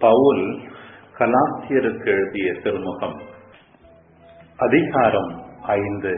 பவுல் கலாத்தியருக்கு எழுதிய திருமுகம் அதிகாரம் ஐந்து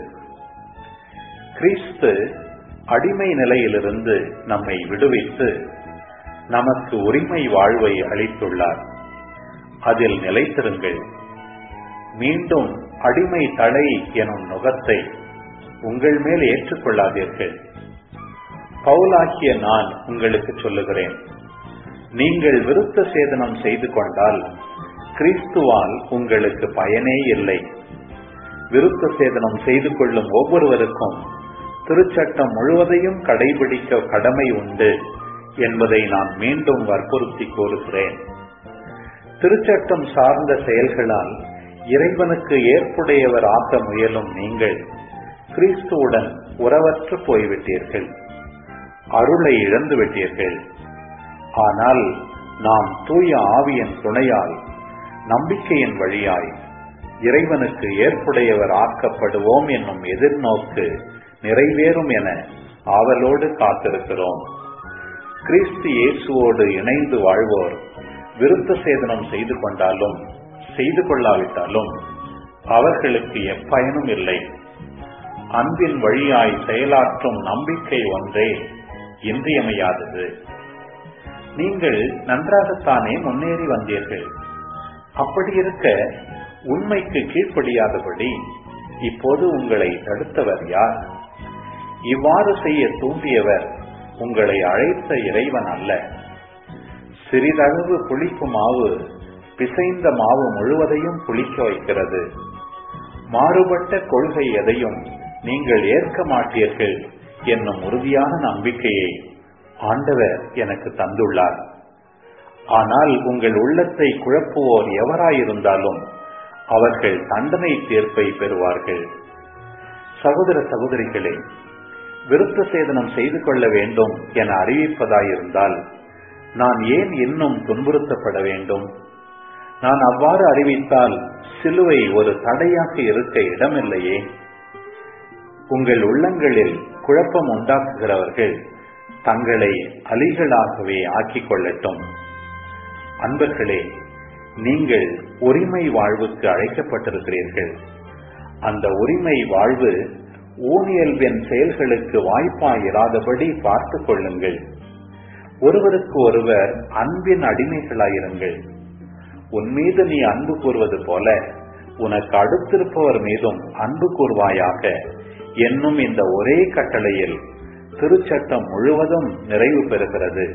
கிறிஸ்து அடிமை நிலையிலிருந்து நம்மை விடுவித்து நமக்கு உரிமை வாழ்வை அளித்துள்ளார் அதில் நிலைத்திருங்கள் மீண்டும் அடிமை தடை எனும் நுகத்தை உங்கள் மேல் ஏற்றுக்கொள்ளாதீர்கள் பவுலாகிய நான் உங்களுக்கு சொல்லுகிறேன் நீங்கள் விருத்த சேதனம் செய்து கொண்டால் கிறிஸ்துவால் உங்களுக்கு பயனே இல்லை விருத்த சேதனம் செய்து கொள்ளும் ஒவ்வொருவருக்கும் திருச்சட்டம் முழுவதையும் கடைபிடிக்க கடமை உண்டு என்பதை நான் மீண்டும் வற்புறுத்தி கூறுகிறேன் திருச்சட்டம் சார்ந்த செயல்களால் இறைவனுக்கு ஏற்புடையவர் ஆக்க முயலும் நீங்கள் கிறிஸ்துவுடன் உறவற்று போய்விட்டீர்கள் அருளை இழந்து விட்டீர்கள் ஆனால் நாம் தூய ஆவியின் துணையால் நம்பிக்கையின் வழியாய் இறைவனுக்கு ஏற்புடையவர் ஆக்கப்படுவோம் என்னும் எதிர்நோக்கு நிறைவேறும் என ஆவலோடு காத்திருக்கிறோம் கிறிஸ்து இயேசுவோடு இணைந்து வாழ்வோர் விருத்த சேதனம் செய்து கொண்டாலும் செய்து கொள்ளாவிட்டாலும் அவர்களுக்கு எப்பயனும் இல்லை அன்பின் வழியாய் செயலாற்றும் நம்பிக்கை ஒன்றே இன்றியமையாதது நீங்கள் நன்றாகத்தானே முன்னேறி வந்தீர்கள் அப்படி இருக்க உண்மைக்கு கீழ்ப்படியாதபடி இப்போது உங்களை தடுத்தவர் யார் இவ்வாறு செய்ய தூண்டியவர் உங்களை அழைத்த இறைவன் அல்ல சிறிதளவு புளிப்பு மாவு பிசைந்த மாவு முழுவதையும் புளிக்க வைக்கிறது மாறுபட்ட கொள்கை எதையும் நீங்கள் ஏற்க மாட்டீர்கள் என்னும் உறுதியான நம்பிக்கையை ஆண்டவர் எனக்கு தந்துள்ளார் ஆனால் உங்கள் உள்ளத்தை குழப்புவோர் எவராயிருந்தாலும் அவர்கள் தண்டனை தீர்ப்பை பெறுவார்கள் சகோதர சகோதரிகளே விருத்த சேதனம் செய்து கொள்ள வேண்டும் என அறிவிப்பதாயிருந்தால் நான் ஏன் இன்னும் துன்புறுத்தப்பட வேண்டும் நான் அவ்வாறு அறிவித்தால் சிலுவை ஒரு தடையாக இருக்க இடமில்லையே உங்கள் உள்ளங்களில் குழப்பம் உண்டாக்குகிறவர்கள் தங்களை அலிகளாகவே ஆக்கிக் கொள்ளட்டும் அன்பர்களே நீங்கள் உரிமை வாழ்வுக்கு அழைக்கப்பட்டிருக்கிறீர்கள் அந்த உரிமை வாழ்வு ஊனியல்பின் செயல்களுக்கு வாய்ப்பாயிராதபடி பார்த்துக் கொள்ளுங்கள் ஒருவருக்கு ஒருவர் அன்பின் அடிமைகளாயிருங்கள் உன் மீது நீ அன்பு கூறுவது போல உனக்கு அடுத்திருப்பவர் மீதும் அன்பு கூறுவாயாக என்னும் இந்த ஒரே கட்டளையில் திருச்சட்டம் முழுவதும் நிறைவு பெறுகிறது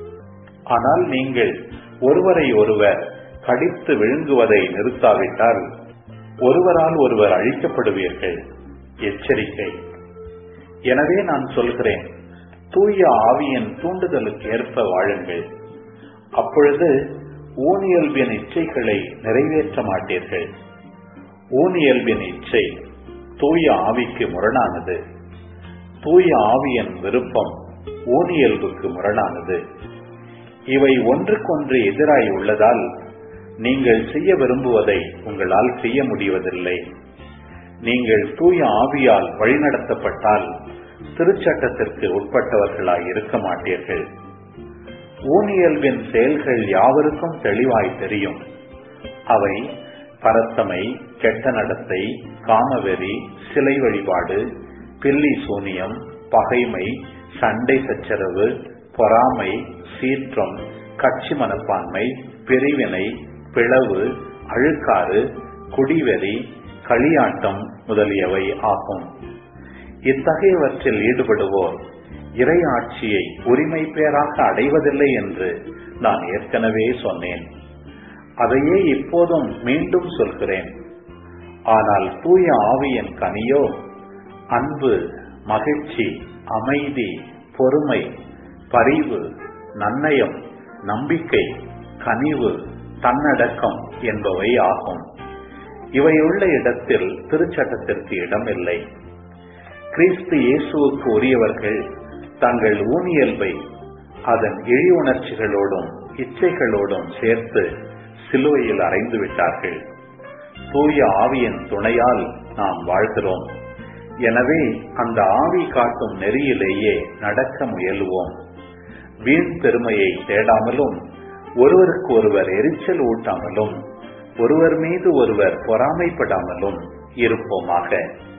ஆனால் நீங்கள் ஒருவரை ஒருவர் கடித்து விழுங்குவதை நிறுத்தாவிட்டால் ஒருவரால் ஒருவர் அழிக்கப்படுவீர்கள் எச்சரிக்கை எனவே நான் சொல்கிறேன் தூய ஆவியின் தூண்டுதலுக்கு ஏற்ப வாழுங்கள் அப்பொழுது ஊனியல்பின் இச்சைகளை நிறைவேற்ற மாட்டீர்கள் ஊனியல்பின் இச்சை தூய ஆவிக்கு முரணானது தூய ஆவியின் விருப்பம் ஊனியல்புக்கு முரணானது இவை ஒன்றுக்கொன்று எதிராய் உள்ளதால் நீங்கள் செய்ய விரும்புவதை உங்களால் செய்ய முடிவதில்லை நீங்கள் தூய ஆவியால் வழிநடத்தப்பட்டால் திருச்சட்டத்திற்கு உட்பட்டவர்களாய் இருக்க மாட்டீர்கள் ஊனியல்பின் செயல்கள் யாவருக்கும் தெளிவாய் தெரியும் அவை பரத்தமை கெட்ட நடத்தை காமவெறி சிலை வழிபாடு பில்லி சூனியம் பகைமை சண்டை சச்சரவு பொறாமை சீற்றம் கட்சி மனப்பான்மை பிரிவினை பிளவு அழுக்காறு குடிவெறி களியாட்டம் முதலியவை ஆகும் இத்தகையவற்றில் ஈடுபடுவோர் இறை ஆட்சியை உரிமை பேராக அடைவதில்லை என்று நான் ஏற்கனவே சொன்னேன் அதையே இப்போதும் மீண்டும் சொல்கிறேன் ஆனால் தூய ஆவியின் கனியோ அன்பு மகிழ்ச்சி அமைதி பொறுமை பரிவு நன்னயம் நம்பிக்கை கனிவு தன்னடக்கம் என்பவை ஆகும் இவையுள்ள இடத்தில் திருச்சட்டத்திற்கு இடம் இல்லை கிறிஸ்து இயேசுவுக்கு உரியவர்கள் தங்கள் ஊனியல்பை அதன் இழி உணர்ச்சிகளோடும் இச்சைகளோடும் சேர்த்து சிலுவையில் அறைந்து விட்டார்கள் தூய ஆவியின் துணையால் நாம் வாழ்கிறோம் எனவே அந்த ஆவி காட்டும் நெறியிலேயே நடக்க முயலுவோம் வீண் பெருமையை தேடாமலும் ஒருவருக்கு ஒருவர் எரிச்சல் ஊட்டாமலும் ஒருவர் மீது ஒருவர் பொறாமைப்படாமலும் இருப்போமாக